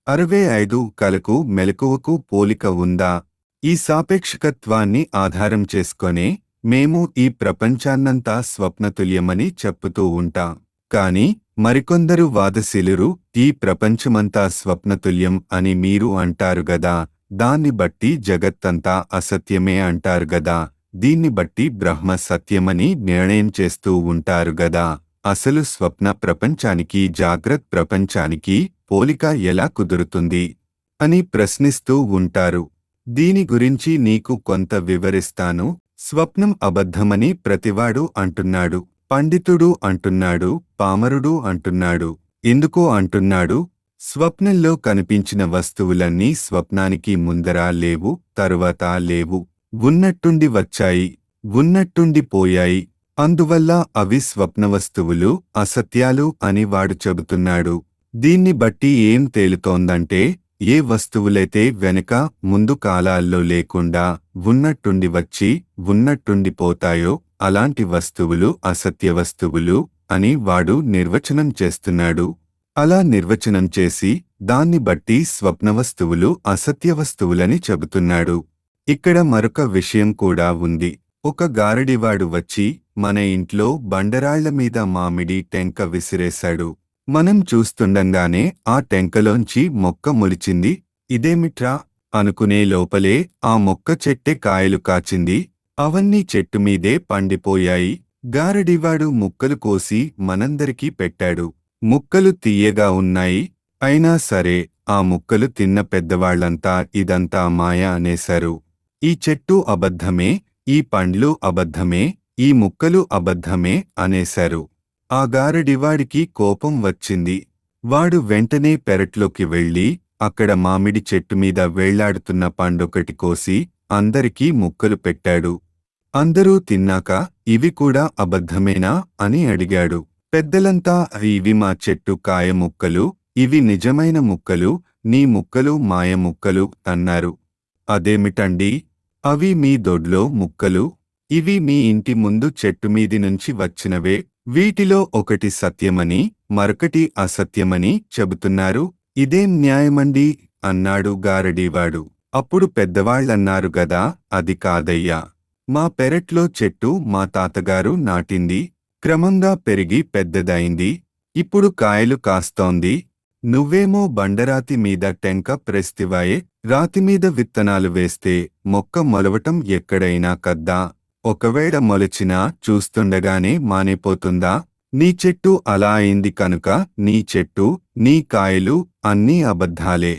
అరవై ఐదు కలకు మెలకువకు పోలిక ఉందా ఈ సాపేక్షకత్వాన్ని ఆధారం చేసుకొనే మేము ఈ ప్రపంచాన్నంతా స్వప్నతుల్యమని చెప్పుతూ ఉంటాం కాని మరికొందరు వాదశీలురు ఈ ప్రపంచమంతా స్వప్నతుల్యం అని మీరు అంటారు గదా దాన్ని బట్టి జగత్తంతా అసత్యమే అంటారు గదా దీన్ని బట్టి బ్రహ్మ సత్యమని నిర్ణయం చేస్తూ ఉంటారు గదా అసలు స్వప్న ప్రపంచానికి జాగ్రత్త ప్రపంచానికి పోలిక ఎలా కుదురుతుంది అని ప్రశ్నిస్తూ ఉంటారు దీని గురించి నీకు కొంత వివరిస్తాను స్వప్నం అబద్ధమని ప్రతివాడు అంటున్నాడు పండితుడు అంటున్నాడు పామరుడు అంటున్నాడు ఎందుకో అంటున్నాడు స్వప్నంలో కనిపించిన వస్తువులన్నీ స్వప్నానికి ముందర లేవు తరువాత లేవు ఉన్నట్టుండి వచ్చాయి ఉన్నట్టుండి పోయాయి అందువల్ల అవి స్వప్న వస్తువులు అసత్యాలు అని వాడు చెబుతున్నాడు దీన్ని బట్టి ఏం తేలుతోందంటే ఏ వస్తువులైతే వెనుక ముందు కాలాల్లో లేకుండా ఉన్నట్టుండి వచ్చి ఉన్నట్టుండి పోతాయో అలాంటి వస్తువులు అసత్య వస్తువులు అని వాడు నిర్వచనం చేస్తున్నాడు అలా నిర్వచనం చేసి దాన్ని బట్టి స్వప్న వస్తువులు అసత్య వస్తువులని చెబుతున్నాడు ఇక్కడ మరొక విషయం కూడా ఉంది ఒక గారడివాడు వచ్చి మన ఇంట్లో బండరాళ్ల మీద మామిడి టెంక విసిరేశాడు మనం చూస్తుండగానే ఆ టెంకలోంచి మొక్క మొలిచింది ఇదేమిట్రా అనుకునే లోపలే ఆ మొక్క చెట్టె కాయలు కాచింది అవన్నీ చెట్టు మీదే పండిపోయాయి గారడివాడు ముక్కలు కోసి మనందరికీ పెట్టాడు ముక్కలు తీయగా ఉన్నాయి అయినా సరే ఆ ముక్కలు తిన్న పెద్దవాళ్లంతా ఇదంతా మాయ అనేశారు ఈ చెట్టు అబద్ధమే ఈ పండ్లు అబద్ధమే ఈ ముక్కలు అబద్ధమే అనేశారు ఆ గారడివాడికి కోపం వచ్చింది వాడు వెంటనే పెరట్లోకి వెళ్ళి అక్కడ మామిడి చెట్టు మీద వేళ్లాడుతున్న పండొకటి కోసి అందరికీ ముక్కలు పెట్టాడు అందరూ తిన్నాక ఇవి కూడా అబద్ధమేనా అని అడిగాడు పెద్దలంతా ఇవి మా చెట్టు కాయ ముక్కలు ఇవి నిజమైన ముక్కలు నీ ముక్కలు మాయ ముక్కలు అన్నారు అదేమిటండి అవి మీ దొడ్లో ముక్కలు ఇవి మీ ఇంటి ముందు చెట్టు మీది నుంచి వచ్చినవే వీటిలో ఒకటి సత్యమని మరొకటి అసత్యమని చెబుతున్నారు ఇదేం న్యాయమండి అన్నాడు గారడీవాడు అప్పుడు పెద్దవాళ్లన్నారు గదా అది కాదయ్యా మా పెరట్లో చెట్టు మా తాతగారు నాటింది క్రమంగా పెరిగి పెద్దదైంది ఇప్పుడు కాయలు కాస్తోంది నువ్వేమో బండరాతి మీద టెంక ప్రెస్తివాయే రాతిమీద విత్తనాలు వేస్తే మొక్క మొలవటం ఎక్కడైనా కద్దా ఒకవేళ మొలచినా చూస్తుండగానే మానేపోతుందా నీ చెట్టు అలా అయింది కనుక నీ చెట్టు నీ కాయలు అన్నీ అబద్ధాలే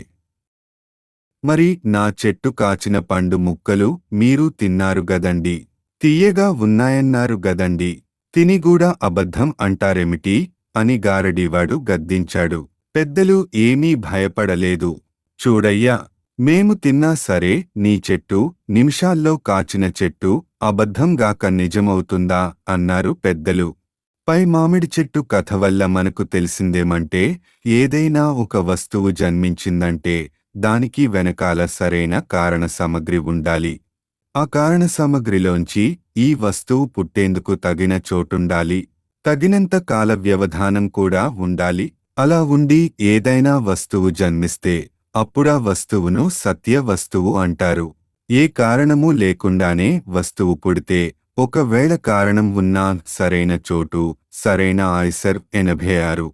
మరి నా చెట్టు కాచిన పండు ముక్కలు మీరు తిన్నారు గదండి తీయగా ఉన్నాయన్నారు గదండి తిని కూడా అబద్ధం అంటారేమిటి అని గారడీవాడు గద్దించాడు పెద్దలు ఏమీ భయపడలేదు చూడయ్యా మేము తిన్నా సరే నీ చెట్టు నిమిషాల్లో కాచిన చెట్టు అబద్ధంగాక నిజమవుతుందా అన్నారు పెద్దలు పై మామిడి చెట్టు కథ వల్ల మనకు తెలిసిందేమంటే ఏదైనా ఒక వస్తువు జన్మించిందంటే దానికి వెనకాల సరైన కారణ సామగ్రి ఉండాలి ఆ కారణ సామగ్రిలోంచి ఈ వస్తువు పుట్టేందుకు తగిన చోటుండాలి తగినంత కాల వ్యవధానం కూడా ఉండాలి అలా ఉండి ఏదైనా వస్తువు జన్మిస్తే అప్పుడా వస్తువును సత్య వస్తువు అంటారు ఏ కారణమూ లేకుండానే వస్తువు పుడితే ఒకవేళ కారణం ఉన్నా సరైన చోటు సరైన ఆయ్సర్ ఎనభై ఆరు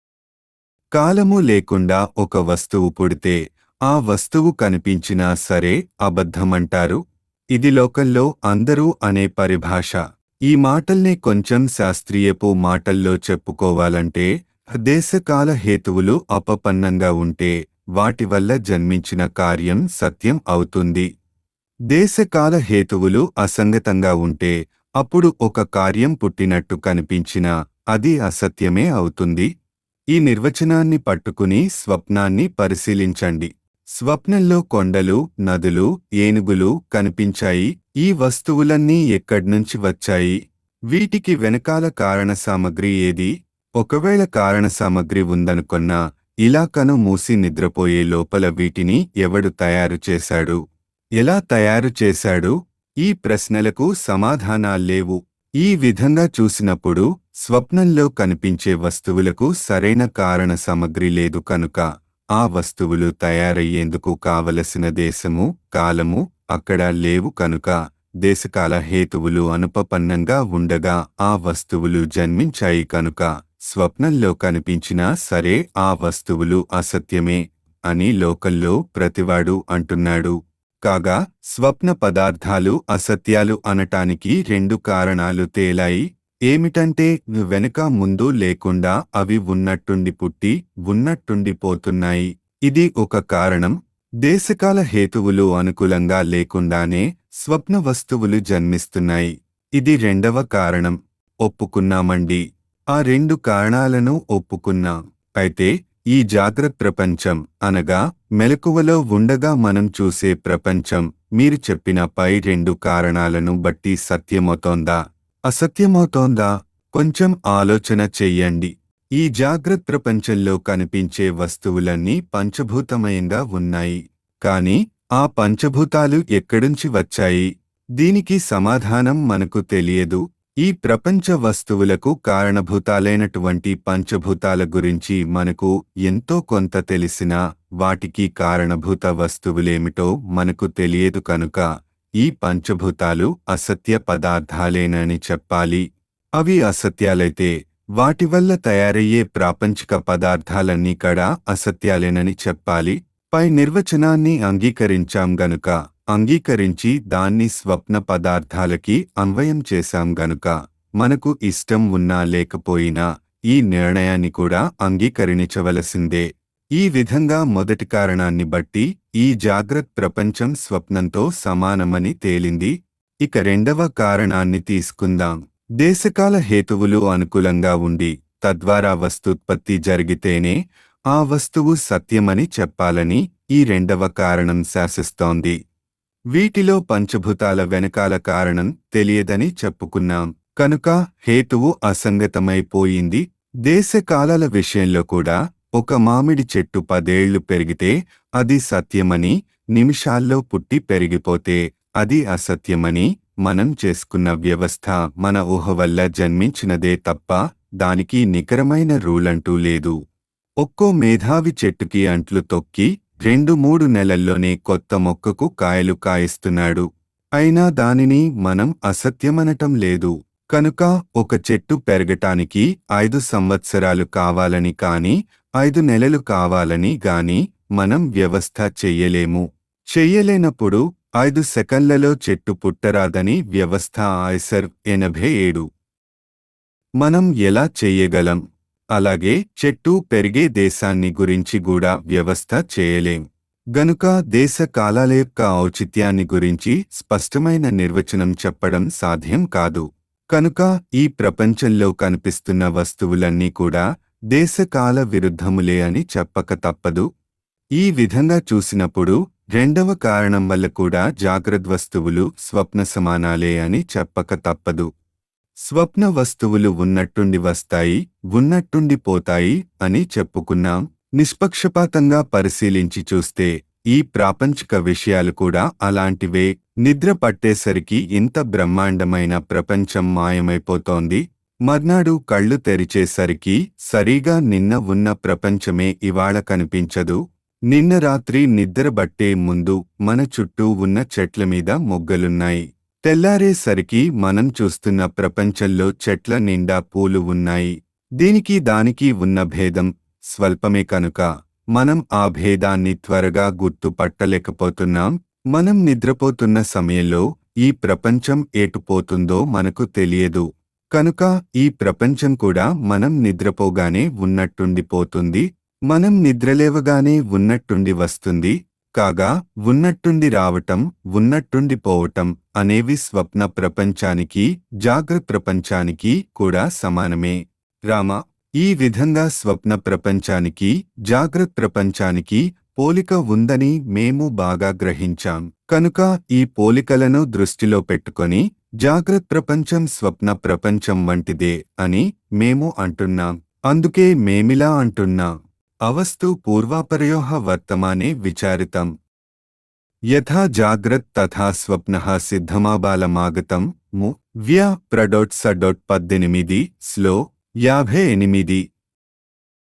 కాలము లేకుండా ఒక వస్తువు పుడితే ఆ వస్తువు కనిపించినా సరే అబద్ధమంటారు ఇది లోకల్లో అందరూ అనే పరిభాష ఈ మాటల్నే కొంచెం శాస్త్రీయపు మాటల్లో చెప్పుకోవాలంటే దేశకాల హేతువులు అపపన్నంగా ఉంటే వాటి వల్ల జన్మించిన కార్యం సత్యం అవుతుంది దేశకాల హేతువులు అసంగతంగా ఉంటే అప్పుడు ఒక కార్యం పుట్టినట్టు కనిపించినా అది అసత్యమే అవుతుంది ఈ నిర్వచనాన్ని పట్టుకుని స్వప్నాన్ని పరిశీలించండి స్వప్నంలో కొండలు నదులు ఏనుగులు కనిపించాయి ఈ వస్తువులన్నీ ఎక్కడ్నుంచి వచ్చాయి వీటికి వెనకాల కారణ సామగ్రి ఏది ఒకవేళ కారణ సామగ్రి ఉందనుకొన్నా ఇలాకను మూసి నిద్రపోయే లోపల వీటిని ఎవడు తయారు చేశాడు ఎలా తయారు చేశాడు ఈ ప్రశ్నలకు సమాధానాల్లేవు ఈ విధంగా చూసినప్పుడు స్వప్నంలో కనిపించే వస్తువులకు సరైన కారణ సామగ్రి లేదు కనుక ఆ వస్తువులు తయారయ్యేందుకు కావలసిన దేశము కాలము అక్కడ లేవు కనుక దేశకాల హేతువులు అనుపపన్నంగా ఉండగా ఆ వస్తువులు జన్మించాయి కనుక స్వప్నంలో కనిపించినా సరే ఆ వస్తువులు అసత్యమే అని లోకల్లో ప్రతివాడు అంటున్నాడు కాగా స్వప్న పదార్థాలు అసత్యాలు అనటానికి రెండు కారణాలు తేలాయి ఏమిటంటే వెనుక ముందు లేకుండా అవి ఉన్నట్టుండి పుట్టి ఉన్నట్టుండి పోతున్నాయి ఇది ఒక కారణం దేశకాల హేతువులు అనుకూలంగా లేకుండానే స్వప్న వస్తువులు జన్మిస్తున్నాయి ఇది రెండవ కారణం ఒప్పుకున్నామండి ఆ రెండు కారణాలను ఒప్పుకున్నాం అయితే ఈ జాగ్రత్త ప్రపంచం అనగా మెలకువలో ఉండగా మనం చూసే ప్రపంచం మీరు చెప్పిన పై రెండు కారణాలను బట్టి సత్యమవుతోందా అసత్యమవుతోందా కొంచెం ఆలోచన చెయ్యండి ఈ జాగ్రత్త ప్రపంచంలో కనిపించే వస్తువులన్నీ పంచభూతమయంగా ఉన్నాయి కాని ఆ పంచభూతాలు ఎక్కడుంచి వచ్చాయి దీనికి సమాధానం మనకు తెలియదు ఈ ప్రపంచ వస్తువులకు కారణభూతాలైనటువంటి పంచభూతాల గురించి మనకు ఎంతో కొంత తెలిసినా వాటికి కారణభూత వస్తువులేమిటో మనకు తెలియదు కనుక ఈ పంచభూతాలు అసత్య పదార్థాలేనని చెప్పాలి అవి అసత్యాలైతే వాటి వల్ల తయారయ్యే ప్రాపంచిక పదార్థాలన్నీ కూడా అసత్యాలేనని చెప్పాలి పై నిర్వచనాన్ని అంగీకరించాం గనుక అంగీకరించి దాన్ని స్వప్న పదార్థాలకి అన్వయం చేశాం గనుక మనకు ఇష్టం ఉన్నా లేకపోయినా ఈ నిర్ణయాన్ని కూడా అంగీకరించవలసిందే ఈ విధంగా మొదటి కారణాన్ని బట్టి ఈ జాగ్రత్త ప్రపంచం స్వప్నంతో సమానమని తేలింది ఇక రెండవ కారణాన్ని తీసుకుందాం దేశకాల హేతువులు అనుకూలంగా ఉండి తద్వారా వస్తుత్పత్తి జరిగితేనే ఆ వస్తువు సత్యమని చెప్పాలని ఈ రెండవ కారణం శాసిస్తోంది వీటిలో పంచభూతాల వెనకాల కారణం తెలియదని చెప్పుకున్నాం కనుక హేతువు అసంగతమైపోయింది దేశకాలాల విషయంలో కూడా ఒక మామిడి చెట్టు పదేళ్లు పెరిగితే అది సత్యమని నిమిషాల్లో పుట్టి పెరిగిపోతే అది అసత్యమని మనం చేసుకున్న వ్యవస్థ మన ఊహ వల్ల జన్మించినదే తప్ప దానికి నికరమైన రూలంటూ లేదు ఒక్కో మేధావి చెట్టుకి అంట్లు తొక్కి రెండు మూడు నెలల్లోనే కొత్త మొక్కకు కాయలు కాయిస్తున్నాడు అయినా దానిని మనం అసత్యమనటం లేదు కనుక ఒక చెట్టు పెరగటానికి ఐదు సంవత్సరాలు కావాలని కాని ఐదు నెలలు కావాలని గాని మనం వ్యవస్థ చెయ్యలేము చెయ్యలేనప్పుడు ఐదు సెకన్లలో చెట్టు పుట్టరాదని వ్యవస్థ ఐసర్ ఎనభై ఏడు మనం ఎలా చెయ్యగలం అలాగే చెట్టు పెరిగే దేశాన్ని గురించి కూడా వ్యవస్థ చేయలేం గనుక దేశ కాలాల యొక్క ఔచిత్యాన్ని గురించి స్పష్టమైన నిర్వచనం చెప్పడం సాధ్యం కాదు కనుక ఈ ప్రపంచంలో కనిపిస్తున్న వస్తువులన్నీ కూడా దేశకాల విరుద్ధములే అని చెప్పక తప్పదు ఈ విధంగా చూసినప్పుడు రెండవ కారణం వల్ల కూడా జాగ్రత్త వస్తువులు స్వప్న సమానాలే అని చెప్పక తప్పదు స్వప్న వస్తువులు ఉన్నట్టుండి వస్తాయి ఉన్నట్టుండి పోతాయి అని చెప్పుకున్నాం నిష్పక్షపాతంగా పరిశీలించి చూస్తే ఈ ప్రాపంచిక విషయాలు కూడా అలాంటివే నిద్ర పట్టేసరికి ఇంత బ్రహ్మాండమైన ప్రపంచం మాయమైపోతోంది మర్నాడు కళ్ళు తెరిచేసరికి సరిగా నిన్న ఉన్న ప్రపంచమే ఇవాళ కనిపించదు నిన్న రాత్రి నిద్రబట్టే ముందు మన చుట్టూ ఉన్న చెట్ల మీద మొగ్గలున్నాయి తెల్లారేసరికి మనం చూస్తున్న ప్రపంచంలో చెట్ల నిండా పూలు ఉన్నాయి దీనికి దానికి ఉన్న భేదం స్వల్పమే కనుక మనం ఆ భేదాన్ని త్వరగా గుర్తుపట్టలేకపోతున్నాం మనం నిద్రపోతున్న సమయంలో ఈ ప్రపంచం ఏటుపోతుందో మనకు తెలియదు కనుక ఈ ప్రపంచం కూడా మనం నిద్రపోగానే ఉన్నట్టుండిపోతుంది మనం నిద్రలేవగానే ఉన్నట్టుండి వస్తుంది కాగా ఉన్నట్టుండి రావటం ఉన్నట్టుండి పోవటం అనేవి స్వప్న ప్రపంచానికి జాగ్రత్త ప్రపంచానికి కూడా సమానమే రామ ఈ విధంగా స్వప్న ప్రపంచానికి జాగ్రత్త ప్రపంచానికి పోలిక ఉందని మేము బాగా గ్రహించాం కనుక ఈ పోలికలను దృష్టిలో పెట్టుకొని జాగ్రత్త ప్రపంచం స్వప్న ప్రపంచం వంటిదే అని మేము అంటున్నాం అందుకే మేమిలా అంటున్నాం అవస్తు పూర్వాపరయోః వర్తమానే విచారితం యథా జాగ్రత్ తథా స్వప్న సిద్ధమాబాలమాగతం ము వ్య ప్రడొట్ సడొట్ పద్దెనిమిది స్లో యాభై ఎనిమిది